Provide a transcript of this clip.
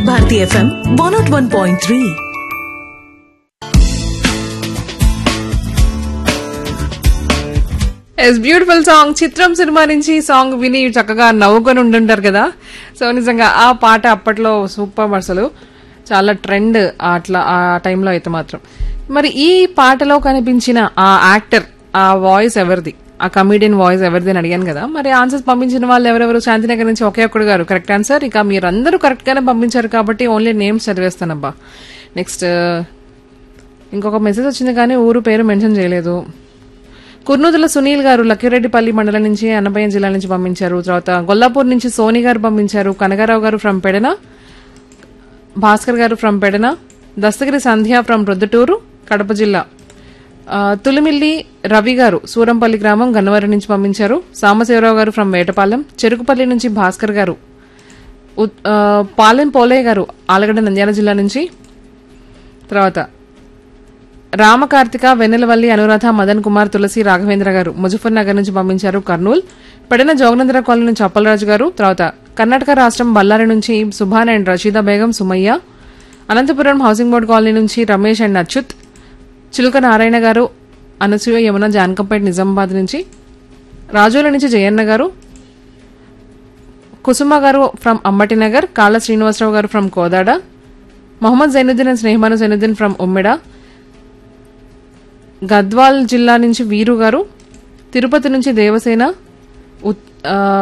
Bharati FM one naught one point three yes beautiful song చిత్రం సినిమా నుంచి ఈ సాంగ్ విని చక్కగా నవ్వుకొని ఉండుంటారు కదా సో నిజంగా ఆ పాట అప్పట్లో సూపర్ అసలు చాలా ట్రెండ్ అట్లా ఆ టైంలో అయితే మాత్రం మరి ఈ పాటలో కనిపించిన ఆ యాక్టర్ ఆ వాయిస్ ఎవరిది ఆ కమీడియన్ వాయిస్ ఎవరిది అని అడిగాను కదా మరి ఆన్సర్స్ పంపించిన వాళ్ళు ఎవరెవరు శాంతినగర్ నుంచి ఒకే ఒక్కడు గారు కరెక్ట్ ఆన్సర్ ఇక మీరందరూ కరెక్ట్ గానే పంపించారు కాబట్టి ఓన్లీ నేమ్స్ చదివేస్తానబ్బా నెక్స్ట్ ఇంకొక మెసేజ్ వచ్చింది కానీ ఊరు పేరు మెన్షన్ చేయలేదు కుర్నూతుల సునీల్ గారు లక్కిరెడ్డిపల్లి మండలం నుంచి అన్నమయ్య జిల్లా నుంచి పంపించారు తర్వాత గొల్లాపూర్ నుంచి సోని గారు పంపించారు కనగారావు గారు from Pedana Bhaskar garu from Pedana Dastagiri Sandhya from Proddatur Kadapa జిల్లా ఆ, తులిమిల్లి రవి గారు సూరంపల్లి గ్రామం గన్నవరం నుంచి పంపించారు సాంబశివరావు గారు ఫ్రమ్ వేటపాలెం చెరుకుపల్లి నుంచి భాస్కర్ గారు ఉత్- ఆ, పాలెం పోలయ్య గారు ఆలగడ్డ నంద్యాల జిల్లా నుంచి తర్వాత రామకార్తిక వెన్నెలవల్లి అనురాధ మదన్ కుమార్ తులసి రాఘవేంద్ర గారు ముజఫర్ నగర్ నుంచి పంపించారు కర్నూల్ పెడన జోగనంద్ర కాలనీ నుంచి అప్పలరాజు గారు తర్వాత కర్ణాటక రాష్ట్రం బళ్ళారి నుంచి Subhan and Rasheeda Begum Sumayya Anantapuram housing board colony నుంచి రమేష్ అండ్ అచ్యుత్ చిలుక నారాయణ గారు అనసూయ యమున జానకంపేట నిజామాబాద్ నుంచి రాజోల నుంచి జయన్న గారు కుసుమ గారు from Ambatinagar Kalla Srinivasa Rao garu from Kodada Mohammed Zainuddin and Snehamanu Zainuddin from Ummeda Gadwal జిల్లా నుంచి వీరు గారు తిరుపతి నుంచి దేవసేన ఉత్- ఆ,